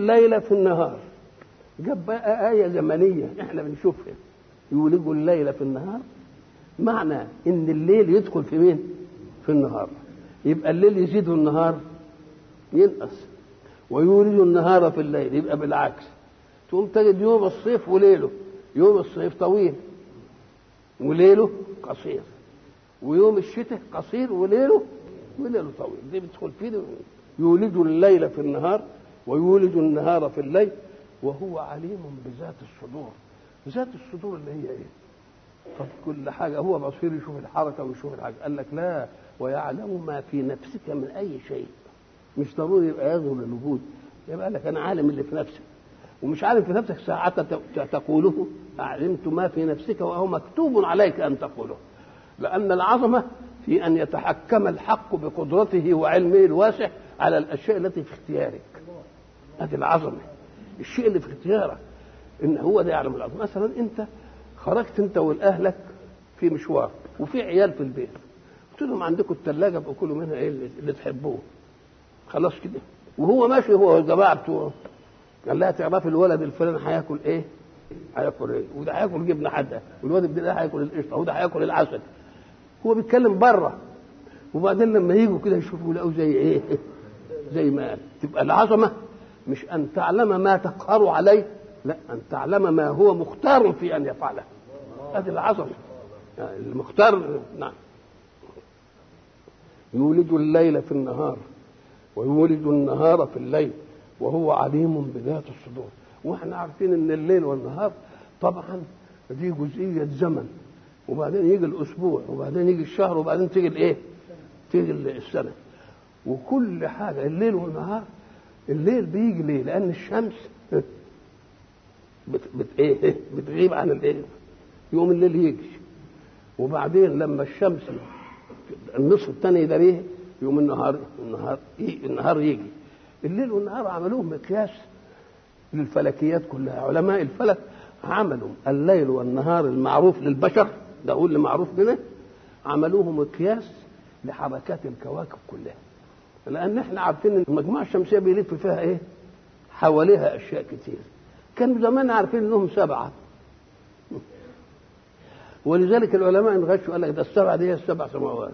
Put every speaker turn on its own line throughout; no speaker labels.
الليل في النهار جاب بقى آية زمنية احنا بنشوفها يولجوا الليل في النهار معنى ان الليل يدخل في مين في النهار يبقى الليل يزيد النهار ينقص ويولج النهار في الليل يبقى بالعكس تقوم تجد يوم الصيف وليله يوم الصيف طويل وليله قصير ويوم الشتاء قصير وليله وليله طويل دي بتدخل فيه يولج الليل في النهار ويولج النهار في الليل وهو عليم بذات الصدور ذات الصدور اللي هي ايه طب كل حاجة هو بصير يشوف الحركة ويشوف الحاجة قال لك لا ويعلم ما في نفسك من أي شيء مش ضروري يبقى يظهر الوجود يبقى لك أنا عالم اللي في نفسك ومش عارف في نفسك ساعة تقوله علمت ما في نفسك وهو مكتوب عليك أن تقوله لأن العظمة في أن يتحكم الحق بقدرته وعلمه الواسع على الأشياء التي في اختيارك هذه العظمة الشيء اللي في اختيارك إن هو ده يعلم العظمة مثلا أنت خرجت أنت وأهلك في مشوار وفي عيال في البيت قلت لهم عندكم الثلاجة ابقوا كلوا منها إيه اللي تحبوه خلاص كده وهو ماشي هو والجماعة بتوعه قال لها تعرفي الولد الفلاني هياكل ايه؟ هياكل ايه؟ وده هياكل جبنه حاده، والولد ده هياكل القشطه، وده هياكل العسل. هو بيتكلم بره وبعدين لما يجوا كده يشوفوا يلاقوا زي ايه؟ زي ما قال، تبقى العظمه مش ان تعلم ما تقهر عليه، لا ان تعلم ما هو مختار في ان يفعله. هذه العظمه. يعني المختار نعم. يولد الليل في النهار ويولد النهار في الليل وهو عليم بذات الصدور واحنا عارفين ان الليل والنهار طبعا دي جزئيه زمن وبعدين يجي الاسبوع وبعدين يجي الشهر وبعدين تيجي الايه تيجي السنه وكل حاجه الليل والنهار الليل بيجي ليه لان الشمس بت, بت ايه بتغيب عن الايه يوم الليل يجي وبعدين لما الشمس النصف الثاني ده ليه يوم النهار النهار النهار يجي الليل والنهار عملوه مقياس للفلكيات كلها علماء الفلك عملوا الليل والنهار المعروف للبشر ده هو اللي معروف لنا عملوه مقياس لحركات الكواكب كلها لان احنا عارفين ان المجموعه الشمسيه بيلف فيها ايه حواليها اشياء كتير كانوا زمان عارفين انهم سبعه ولذلك العلماء انغشوا قال لك ده السبعه دي هي السبع سماوات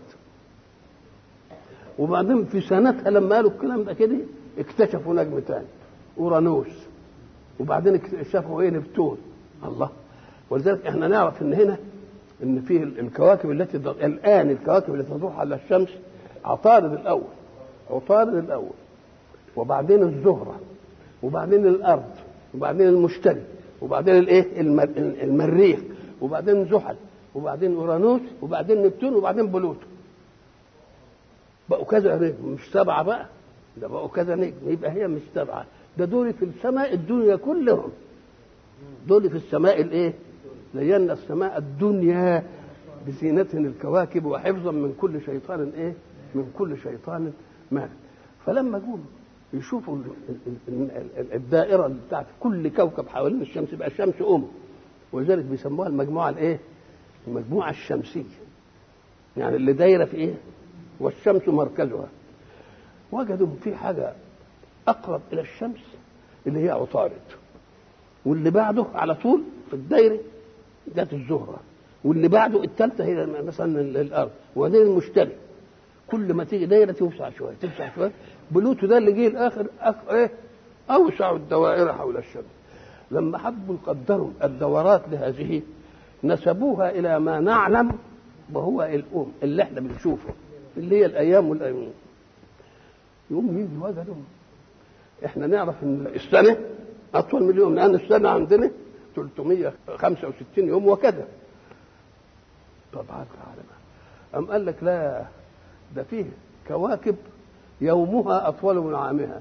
وبعدين في سنتها لما قالوا الكلام ده كده اكتشفوا نجم تاني اورانوس وبعدين اكتشفوا ايه نبتون الله ولذلك احنا نعرف ان هنا ان فيه الكواكب التي الان الكواكب التي تدور على الشمس عطارد الاول عطارد الاول وبعدين الزهره وبعدين الارض وبعدين المشتري وبعدين الايه المريخ وبعدين زحل وبعدين اورانوس وبعدين نبتون وبعدين بلوتو بقوا كذا نجم مش سبعه بقى ده بقوا كذا نجم يبقى هي مش سبعه ده دول في السماء الدنيا كلهم دول في السماء الايه؟ زينا السماء الدنيا بزينة الكواكب وحفظا من كل شيطان ايه؟ من كل شيطان مارد فلما جم يشوفوا الدائرة بتاعت كل كوكب حوالين الشمس يبقى الشمس أم ولذلك بيسموها المجموعة الايه؟ المجموعة الشمسية يعني اللي دايرة في ايه؟ والشمس مركزها وجدوا في حاجة أقرب إلى الشمس اللي هي عطارد واللي بعده على طول في الدايرة جت الزهرة واللي بعده الثالثة هي مثلا الأرض وبعدين المشتري كل ما تيجي دايرة توسع شوية توسع شوية بلوتو ده اللي جه الآخر أك... إيه أوسع الدوائر حول الشمس لما حبوا يقدروا الدورات لهذه نسبوها إلى ما نعلم وهو الأم اللي احنا بنشوفه اللي هي الايام والايام يوم يجي وجدوا احنا نعرف ان السنه اطول من اليوم لان السنه عندنا 365 يوم وكذا طبعا أم قال لك لا ده فيه كواكب يومها اطول من عامها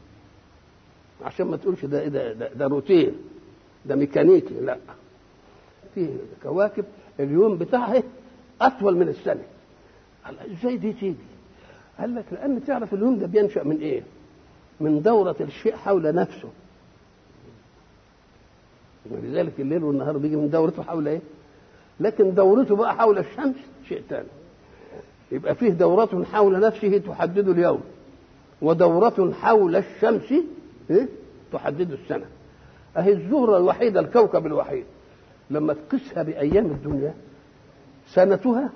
عشان ما تقولش ده ده ده, ده روتين ده ميكانيكي لا فيه كواكب اليوم بتاعها اطول من السنه قال ازاي دي تيجي؟ قال لك لان تعرف اليوم ده بينشا من ايه؟ من دورة الشيء حول نفسه. ولذلك الليل والنهار بيجي من دورته حول ايه؟ لكن دورته بقى حول الشمس شيء ثاني. يبقى فيه دورة حول نفسه تحدد اليوم. ودورة حول الشمس إيه؟ تحدد السنة أهي الزهرة الوحيدة الكوكب الوحيد لما تقيسها بأيام الدنيا سنتها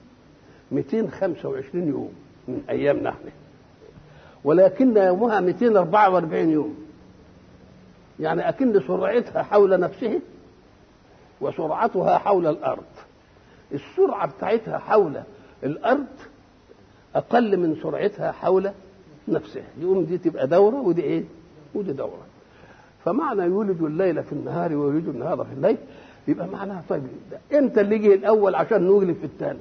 225 يوم من أيامنا احنا ولكن يومها 244 يوم يعني أكن سرعتها حول نفسه وسرعتها حول الأرض السرعة بتاعتها حول الأرض أقل من سرعتها حول نفسها يقوم دي تبقى دورة ودي إيه؟ ودي دورة فمعنى يولد الليل في النهار ويولد النهار في الليل يبقى معناها طيب انت اللي جه الاول عشان نغلب في الثاني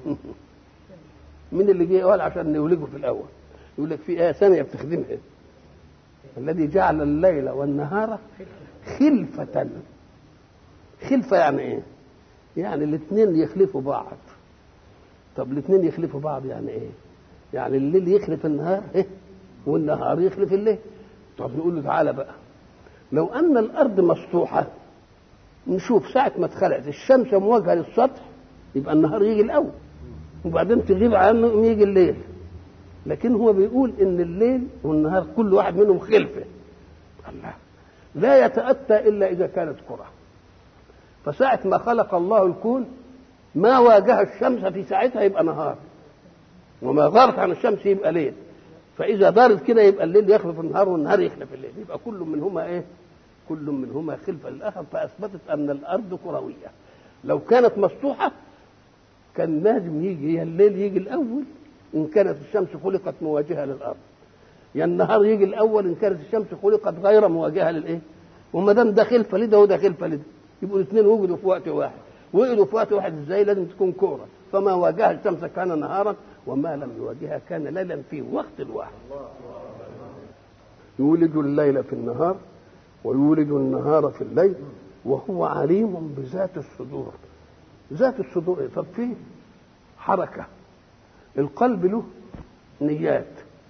مين اللي جه الاول عشان نولده في الاول يقول لك في ايه ثانيه بتخدمها الذي جعل الليل والنهار خلفة خلفة يعني ايه؟ يعني الاثنين يخلفوا بعض طب الاثنين يخلفوا بعض يعني ايه؟ يعني الليل يخلف النهار إيه؟ والنهار يخلف الليل طب نقول له تعالى بقى لو ان الارض مسطوحه نشوف ساعه ما اتخلقت الشمس مواجهه للسطح يبقى النهار يجي الاول وبعدين تغيب عنه يجي الليل لكن هو بيقول ان الليل والنهار كل واحد منهم خلفه الله لا يتاتى الا اذا كانت كره فساعه ما خلق الله الكون ما واجه الشمس في ساعتها يبقى نهار وما غارت عن الشمس يبقى ليل فاذا دارت كده يبقى الليل يخلف النهار والنهار يخلف الليل يبقى كل منهما ايه كل منهما خلفا للاخر فاثبتت ان الارض كرويه لو كانت مسطوحه كان لازم يجي يا الليل يجي الاول ان كانت الشمس خلقت مواجهه للارض يا النهار يجي الاول ان كانت الشمس خلقت غير مواجهه للايه وما دام ده خلفه لده وده خلفه لده يبقوا الاثنين وجدوا في وقت واحد وجدوا في وقت واحد ازاي لازم تكون كوره فما واجه الشمس كان نهارا وما لم يواجهها كان ليلا في وقت واحد يولج الليل في النهار ويولج النهار في الليل وهو عليم بذات الصدور ذات الصدور طب فيه حركة القلب له نيات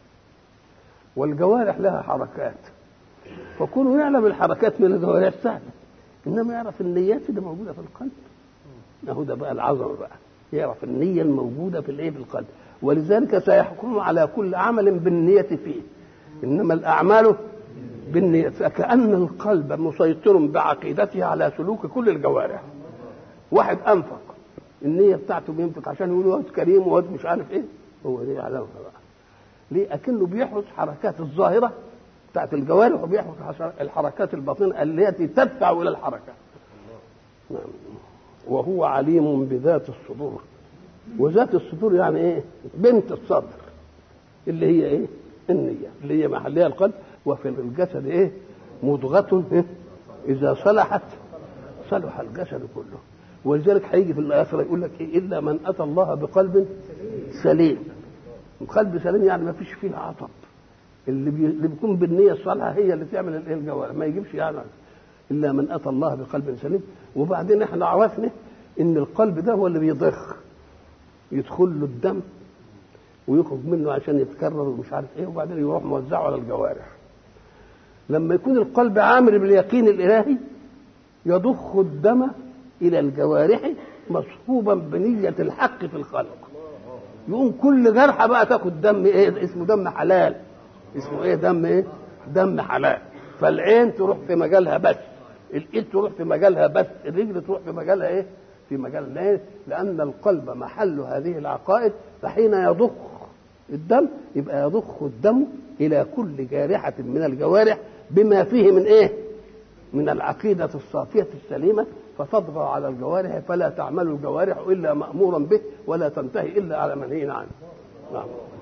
والجوارح لها حركات فكونه يعلم الحركات من الجوارح سهل انما يعرف النيات اللي موجوده في القلب اهو ده بقى العظمه بقى يعرف النيه الموجوده في الايه في القلب ولذلك سيحكم على كل عمل بالنيه فيه انما الاعمال بالنية فكأن القلب مسيطر بعقيدته على سلوك كل الجوارح واحد أنفق النية بتاعته بينفق عشان يقول واد كريم واد مش عارف ايه هو دي علامة بقى ليه أكنه بيحرس حركات الظاهرة بتاعت الجوارح وبيحرس الحركات الباطنة التي تدفع إلى الحركة نعم وهو عليم بذات الصدور وذات الصدور يعني ايه بنت الصدر اللي هي ايه النية اللي هي محلها القلب وفي الجسد ايه مضغة إيه؟ إذا صلحت صلح الجسد كله ولذلك هيجي في الآخرة يقول لك إيه إلا من أتى الله بقلب سليم قلب سليم يعني ما فيش فيه عطب اللي, بي... اللي بيكون بالنية الصالحة هي اللي تعمل الايه الجوارح ما يجيبش يعني إلا من أتى الله بقلب سليم وبعدين احنا عرفنا إن القلب ده هو اللي بيضخ يدخل له الدم ويخرج منه عشان يتكرر ومش عارف ايه وبعدين يروح موزعه على الجوارح لما يكون القلب عامر باليقين الالهي يضخ الدم الى الجوارح مصحوبا بنية الحق في الخلق يقوم كل جرحى بقى تاخد دم ايه اسمه دم حلال اسمه ايه دم ايه دم حلال فالعين تروح في مجالها بس الايد تروح في مجالها بس الرجل تروح في مجالها ايه في مجال ليه؟ لأن القلب محل هذه العقائد فحين يضخ الدم يبقى يضخ الدم إلى كل جارحة من الجوارح بما فيه من إيه؟ من العقيدة الصافية السليمة فتطغى على الجوارح فلا تعمل الجوارح إلا مأمورا به ولا تنتهي إلا على منهي عنه. نعم.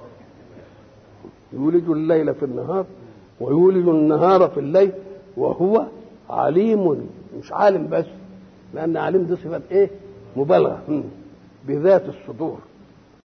يولج الليل في النهار ويولج النهار في الليل وهو عليم مش عالم بس لأن عليم دي صفة إيه؟ مبالغة بذات الصدور